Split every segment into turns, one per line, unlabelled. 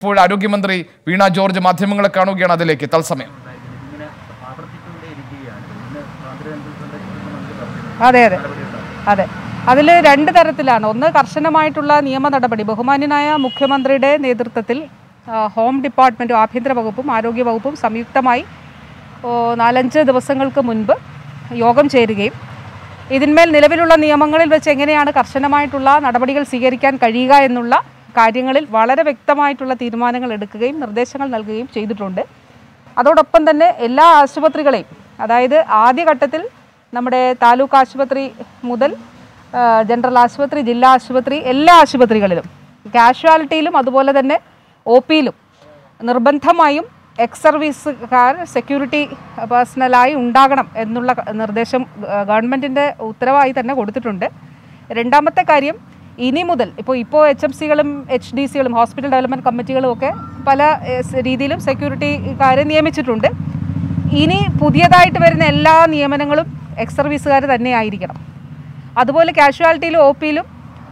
ഇപ്പോൾ ആരോഗ്യമന്ത്രി വീണ ജോർജ് മാധ്യമങ്ങളെ കാണുകയാണ് അതിലേക്ക് തത്സമയം
ഇങ്ങനെ ആവർത്തിച്ചുകൊണ്ടേയിരിക്കുകയാണ് ഇന്ന് ആന്തരിക മന്ത്രി പറഞ്ഞു
അതെ അതെ അതെ അതിൽ രണ്ട് തരത്തിലാണ് ഒന്ന് കർശനമായിട്ടുള്ള നിയമ നടപടി ബഹുമാന്യനായ മുഖ്യമന്ത്രിയുടെ നേതൃത്വത്തിൽ ആ, ഹോം ഡിപ്പാർട്ട്മെൻറ്റും ആഭ്യന്തര വകുപ്പും ആരോഗ്യ വകുപ്പും സംയുക്തമായി ഓ, നാലഞ്ച് ദിവസങ്ങൾക്ക് മുൻപ് യോഗം ചേരുകയും ഇതിന്മേൽ നിലവിലുള്ള നിയമങ്ങളിൽ വെച്ച് എങ്ങനെയാണ് കർശനമായിട്ടുള്ള നടപടികൾ സ്വീകരിക്കാൻ കഴിയുക എന്നുള്ള കാര്യങ്ങളിൽ വളരെ വ്യക്തമായിട്ടുള്ള തീരുമാനങ്ങൾ എടുക്കുകയും നിർദ്ദേശങ്ങൾ നൽകുകയും ചെയ്തിട്ടുണ്ട് അതോടൊപ്പം തന്നെ എല്ലാ ആശുപത്രികളെയും അതായത് ആദ്യഘട്ടത്തിൽ നമ്മുടെ താലൂക്ക് ആശുപത്രി മുതൽ ആ, ജനറൽ ആശുപത്രി ജില്ലാ ആശുപത്രി എല്ലാ ആശുപത്രികളിലും കാഷ്വാലിറ്റിയിലും അതുപോലെ തന്നെ ഒ പിയിലും നിർബന്ധമായും എക്സ് സർവീസുകാർ സെക്യൂരിറ്റി പേഴ്സണലായി ഉണ്ടാകണം എന്നുള്ള ക- നിർദ്ദേശം ഗ- ഗവൺമെൻറ്റിൻ്റെ ഉത്തരവായി തന്നെ കൊടുത്തിട്ടുണ്ട് രണ്ടാമത്തെ കാര്യം ഇനി മുതൽ ഇപ്പോൾ ഇപ്പോൾ എച്ച് എം സികളും എച്ച് ഡി സികളും ഹോസ്പിറ്റൽ ഡെവലപ്മെൻറ്റ് കമ്മിറ്റികളും ഒക്കെ പല ഏഹ്, സ് രീതിയിലും സെക്യൂരിറ്റിക്കാരെ നിയമിച്ചിട്ടുണ്ട് ഇനി പുതിയതായിട്ട് വരുന്ന എല്ലാ നിയമനങ്ങളും എക്സ് സർവീസുകാർ തന്നെ ആയിരിക്കണം അതുപോലെ കാഷ്വാലിറ്റിയിലും ഒ പിയിലും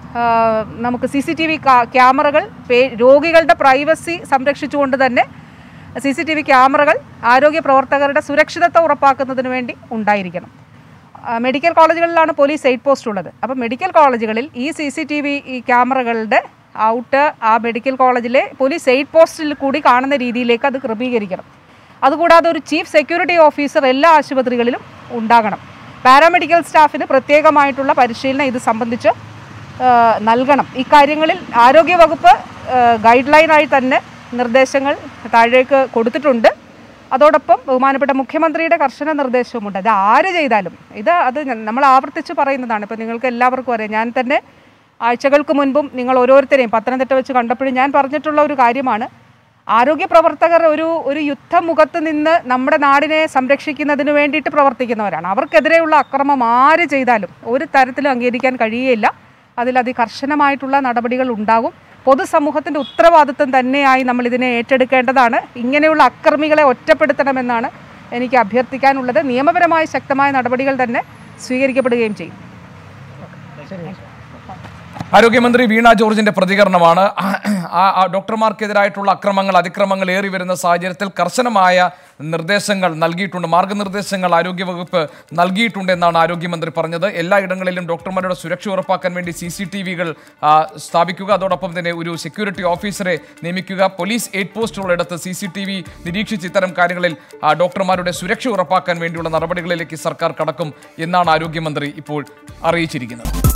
നമുക്ക് സി സി ടി വി ക്യാമറകൾ പേ- രോഗികളുടെ പ്രൈവസി സംരക്ഷിച്ചുകൊണ്ട് തന്നെ സി സി ടി വി ക്യാമറകൾ ആരോഗ്യ പ്രവർത്തകരുടെ സുരക്ഷിതത്വം ഉറപ്പാക്കുന്നതിന് വേണ്ടി ഉണ്ടായിരിക്കണം ആ, മെഡിക്കൽ കോളേജുകളിലാണ് പോലീസ് എയ്ഡ് പോസ്റ്റ് ഉള്ളത് അപ്പോൾ മെഡിക്കൽ കോളേജുകളിൽ ഈ സി സി ടി വി ഈ ക്യാമറകളുടെ ഔട്ട് ആ മെഡിക്കൽ കോളേജിലെ പോലീസ് എയ്ഡ് പോസ്റ്റിൽ കൂടി കാണുന്ന രീതിയിലേക്ക് അത് ക്രമീകരിക്കണം അതുകൂടാതെ ഒരു ചീഫ് സെക്യൂരിറ്റി ഓഫീസർ എല്ലാ ആശുപത്രികളിലും ഉണ്ടാകണം പാരാമെഡിക്കൽ സ്റ്റാഫിന് പ്രത്യേകമായിട്ടുള്ള പരിശീലനം ഇത് സംബന്ധിച്ച് ആ, നൽകണം ഇക്കാര്യങ്ങളിൽ ആരോഗ്യവകുപ്പ് ഗൈഡ് ലൈനായി തന്നെ നിർദ്ദേശങ്ങൾ താഴേക്ക് കൊടുത്തിട്ടുണ്ട് അതോടൊപ്പം ബഹുമാനപ്പെട്ട മുഖ്യമന്ത്രിയുടെ കർശന നിർദ്ദേശവുമുണ്ട് അത് ആര് ചെയ്താലും ഇത് അത് ഞ- നമ്മൾ ആവർത്തിച്ച് പറയുന്നതാണ് ഇപ്പോൾ നിങ്ങൾക്ക് എല്ലാവർക്കും അറിയാം ഞാൻ തന്നെ ആഴ്ചകൾക്ക് മുൻപും നിങ്ങൾ ഓരോരുത്തരെയും പത്തനംതിട്ട വെച്ച് കണ്ടപ്പോഴും ഞാൻ പറഞ്ഞിട്ടുള്ള ഒരു കാര്യമാണ് ആരോഗ്യ പ്രവർത്തകർ ഒരു ഒരു യുദ്ധമുഖത്ത് നിന്ന് നമ്മുടെ നാടിനെ സംരക്ഷിക്കുന്നതിന് വേണ്ടിയിട്ട് പ്രവർത്തിക്കുന്നവരാണ് അവർക്കെതിരെയുള്ള അക്രമം ആര് ചെയ്താലും ഒരു തരത്തിലും അംഗീകരിക്കാൻ കഴിയുകയില്ല അതിൽ അതികർശനമായിട്ടുള്ള നടപടികൾ ഉണ്ടാകും പൊതുസമൂഹത്തിൻ്റെ ഉത്തരവാദിത്വം തന്നെയായി നമ്മൾ ഇതിനെ ഏറ്റെടുക്കേണ്ടതാണ് ഇങ്ങനെയുള്ള അക്രമികളെ ഒറ്റപ്പെടുത്തണമെന്നാണ് എനിക്ക് അഭ്യർത്ഥിക്കാനുള്ളത് നിയമപരമായ ശക്തമായ നടപടികൾ തന്നെ സ്വീകരിക്കപ്പെടുകയും ചെയ്യും
ആരോഗ്യമന്ത്രി വീണ ജോർജിന്റെ പ്രതികരണമാണ് ആ- ആ ഡോക്ടർമാർക്കെതിരായിട്ടുള്ള അക്രമങ്ങൾ അതിക്രമങ്ങൾ ഏറി വരുന്ന സാഹചര്യത്തിൽ കർശനമായ നിർദ്ദേശങ്ങൾ നൽകിയിട്ടുണ്ട് മാർഗനിർദ്ദേശങ്ങൾ ആരോഗ്യവകുപ്പ് നൽകിയിട്ടുണ്ട് എന്നാണ് ആരോഗ്യമന്ത്രി പറഞ്ഞത് എല്ലായിടങ്ങളിലും ഡോക്ടർമാരുടെ സുരക്ഷ ഉറപ്പാക്കാൻ വേണ്ടി സി സി ടി വികൾ സ്ഥാപിക്കുക അതോടൊപ്പം തന്നെ ഒരു സെക്യൂരിറ്റി ഓഫീസറെ നിയമിക്കുക പോലീസ് എയ്ഡ് പോസ്റ്റുകളിടത്ത് സി സി ടി വി നിരീക്ഷിച്ച് ഇത്തരം കാര്യങ്ങളിൽ ആ, ഡോക്ടർമാരുടെ സുരക്ഷ ഉറപ്പാക്കാൻ വേണ്ടിയുള്ള നടപടികളിലേക്ക് സർക്കാർ കടക്കും എന്നാണ് ആരോഗ്യമന്ത്രി ഇപ്പോൾ അറിയിച്ചിരിക്കുന്നത്